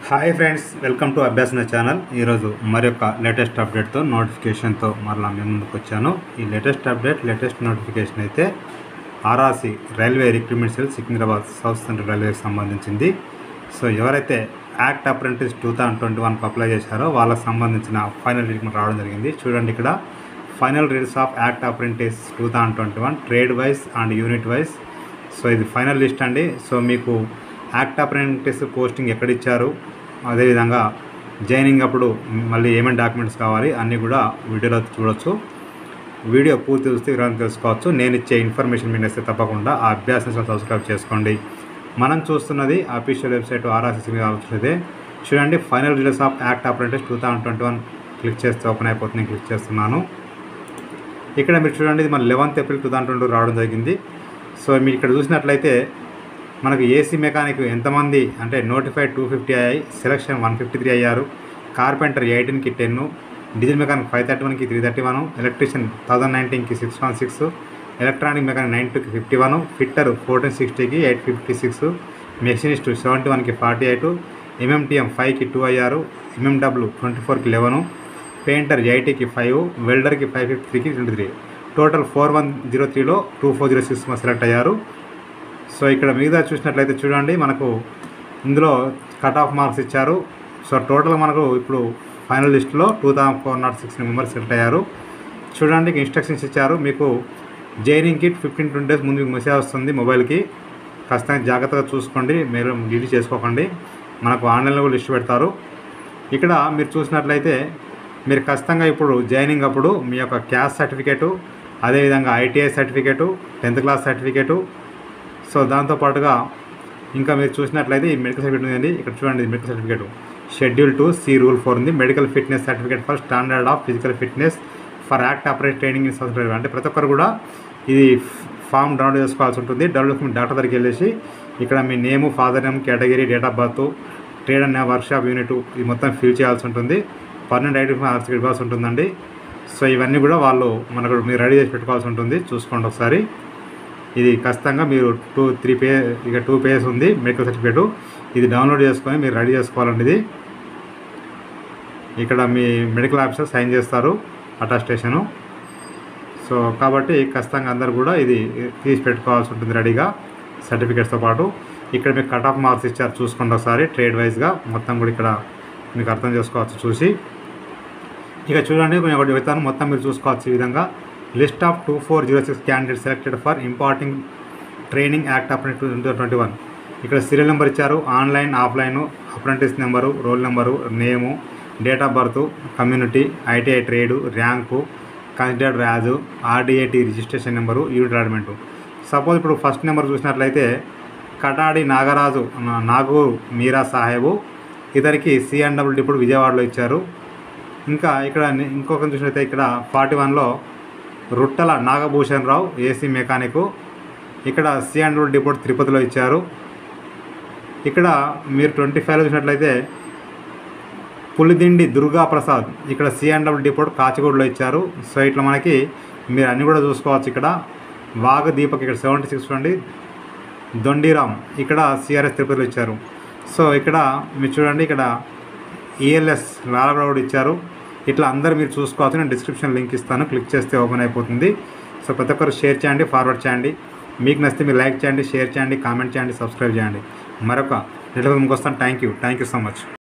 hi friends welcome to Abhyasana channel ఈరోజు మరొక latest అప్డేట్తో నోటిఫికేషన్తో మరలా మేము ముందుకు వచ్చాను ఈ లేటెస్ట్ అప్డేట్ లేటెస్ట్ నోటిఫికేషన్ అయితే RRC railway recruitment cell Secunderabad south central రైల్వేకి సంబంధించింది సో ఎవరైతే act apprentice two thousand twenty వన్కి అప్లై చేశారో వాళ్ళకి సంబంధించిన ఫైనల్ రిక్రూట్మెంట్ రావడం జరిగింది చూడండి ఇక్కడ final release of act apprentice two thousand twenty one trade wise and unit wise so ఇది ఫైనల్ లిస్ట్ అండి సో మీకు యాక్ట్ అప్రెంటిస్ పోస్టింగ్ ఎక్కడ ఇచ్చారు అదేవిధంగా జాయినింగ్ అప్పుడు మళ్ళీ ఏమేమి డాక్యుమెంట్స్ కావాలి అన్నీ కూడా వీడియోలో చూడొచ్చు వీడియో పూర్తి చూస్తే వివరాలు తెలుసుకోవచ్చు నేను ఇచ్చే ఇన్ఫర్మేషన్ మీరు ఇస్తే తప్పకుండా ఆ అభ్యాసం సబ్స్క్రైబ్ చేసుకోండి మనం చూస్తున్నది అఫీషియల్ వెబ్సైట్ ఆర్ఆర్సీసీ మీద ఆలోచిస్తే చూడండి final release of act apprentice two thousand twenty one click చేస్తే ఓపెన్ అయిపోతుంది నేను క్లిక్ చేస్తున్నాను ఇక్కడ మీరు చూడండి ఇది మన eleventh April two thousand twenty రావడం జరిగింది సో మీరు ఇక్కడ చూసినట్లయితే మనకు ఏసీ మెకానిక్ ఎంతమంది అంటే నోటిఫైడ్ టూ ఫిఫ్టీ అయ్యాయి సెలక్షన్ వన్ ఫిఫ్టీ త్రీ అయ్యారు కార్పెంటర్ ఎయిటీన్కి ten diesel mechanic five thirty వన్కి three thirty one electrician thousand నైన్టీన్కి six one six electronic mechanic nine టూకి ఫిఫ్టీ వన్ ఫిట్టర్ ఫోర్టీన్ సిక్స్టీకి eight fifty six machinist seventy వన్కి forty eight MMTM ఫైవ్కి two అయ్యారు MMW twenty ఫోర్కి eleven painter ఎయిటీకి five వెల్డర్కి ఫైవ్ ఫిఫ్టీ త్రీకి twenty three total four one zero త్రీలో two four zero six select అయ్యారు సో ఇక్కడ మిగతా చూసినట్లయితే చూడండి మనకు ఇందులో కట్ ఆఫ్ మార్క్స్ ఇచ్చారు సో టోటల్ మనకు ఇప్పుడు ఫైనల్ లిస్ట్లో two thousand four nought six members select అయ్యారు చూడండి ఇన్స్ట్రక్షన్స్ ఇచ్చారు మీకు joining kit fifteen twenty days ముందు మీకు మెసేజ్ వస్తుంది మొబైల్కి ఖచ్చితంగా జాగ్రత్తగా చూసుకోండి మీరు డిలీట్ చేసుకోకండి మనకు ఆన్లైన్లో కూడా లిస్ట్ పెడతారు ఇక్కడ మీరు చూసినట్లయితే మీరు ఖచ్చితంగా ఇప్పుడు జాయినింగ్ అప్పుడు మీ యొక్క క్యాస్ట్ సర్టిఫికేటు అదేవిధంగా ITI certificate tenth class certificate so దాంతోపాటుగా ఇంకా మీరు చూసినట్లయితే ఈ మెడికల్ సర్టిఫికేట్ ఉందండి ఇక్కడ చూడండి ఇది medical certificate schedule two C rule four ఉంది medical fitness certificate for standard of physical fitness for act operate training in south అంటే ప్రతి ఒక్కరు కూడా ఇది ఫామ్ డౌన్లోడ్ చేసుకోవాల్సి ఉంటుంది డౌన్లోడ్ మీ డాక్టర్ దగ్గరికి వెళ్ళేసి ఇక్కడ మీ name father name category date of birth trade అనే వర్క్షాప్ యూనిట్ ఇది మొత్తం ఫిల్ చేయాల్సి ఉంటుంది పర్మనెంట్ ఐడెంటిఫై ఆర్సీ ఇవ్వాల్సి ఉంటుందండి సో ఇవన్నీ కూడా వాళ్ళు మనకు మీరు రెడీ చేసి పెట్టుకోవాల్సి ఉంటుంది చూసుకోండి ఒకసారి ఇది ఖచ్చితంగా మీరు టూ త్రీ పే ఇక టూ పేజెస్ ఉంది మెడికల్ సర్టిఫికేట్ ఇది డౌన్లోడ్ చేసుకొని మీరు రెడీ చేసుకోవాలండి ఇది ఇక్కడ మీ మెడికల్ ఆఫీసర్ సైన్ చేస్తారు అటాస్టేషను సో కాబట్టి ఖచ్చితంగా అందరు కూడా ఇది తీసి పెట్టుకోవాల్సి ఉంటుంది రెడీగా సర్టిఫికేట్స్తో పాటు ఇక్కడ మీకు కట్ ఆఫ్ మార్క్స్ ఇచ్చారు చూసుకోండి ఒకసారి ట్రేడ్ వైజ్గా మొత్తం కూడా ఇక్కడ మీకు అర్థం చేసుకోవచ్చు చూసి ఇక చూడండి నేను ఒకటి చెప్తాను మొత్తం మీరు చూసుకోవచ్చు ఈ విధంగా list of two four zero six candidate selected for imparting training act apprentice two twenty one ఇక్కడ సీరియల్ నెంబర్ ఇచ్చారు online offline apprentice number roll number name date of birth community ITI trade rank considered Raju RDAT registration number unit allotment suppose ఇప్పుడు first number చూసినట్లయితే కటాడి నాగరాజు నా- నాగూర్ మీరా సాహెబు ఇతనికి CNW ఇప్పుడు విజయవాడలో ఇచ్చారు ఇంకా ఇక్కడ ని- ఇంకొకరిని చూసినట్లయితే ఇక్కడ ఫార్టీ వన్లో రుట్టల నాగభూషణ్ రావు ఏసీ మెకానికు ఇక్కడ సి అండ్ డిపోట్ తిరుపతిలో ఇచ్చారు ఇక్కడ మీరు ట్వంటీ ఫైవ్లో చూసినట్లయితే పులిదిండి దుర్గా ప్రసాద్ ఇక్కడ సి అండ్ డబుల్ డిపోట్ కాచిగూడలో ఇచ్చారు సో ఇట్లా మనకి మీరు అన్నీ కూడా చూసుకోవచ్చు ఇక్కడ వాగ దీపక్ ఇక్కడ సెవెంటీ సిక్స్ చూడండి దొండిరామ్ ఇక్కడ సిఆర్ఎస్ తిరుపతిలో ఇచ్చారు సో ఇక్కడ మీరు చూడండి ఇక్కడ ఈఎల్ఎస్ లాలగౌడ్ ఇచ్చారు ఇట్లా అందరు మీరు చూసుకోవచ్చు నేను డిస్క్రిప్షన్ లింక్ ఇస్తాను క్లిక్ చేస్తే ఓపెన్ అయిపోతుంది సో ప్రతి ఒక్కరు షేర్ చేయండి ఫార్వర్డ్ చేయండి మీకు నచ్చితే మీరు లైక్ చేయండి షేర్ చేయండి కామెంట్ చేయండి సబ్స్క్రైబ్ చేయండి మరొక నెలకు ముందుకు వస్తాను thank you thank you so much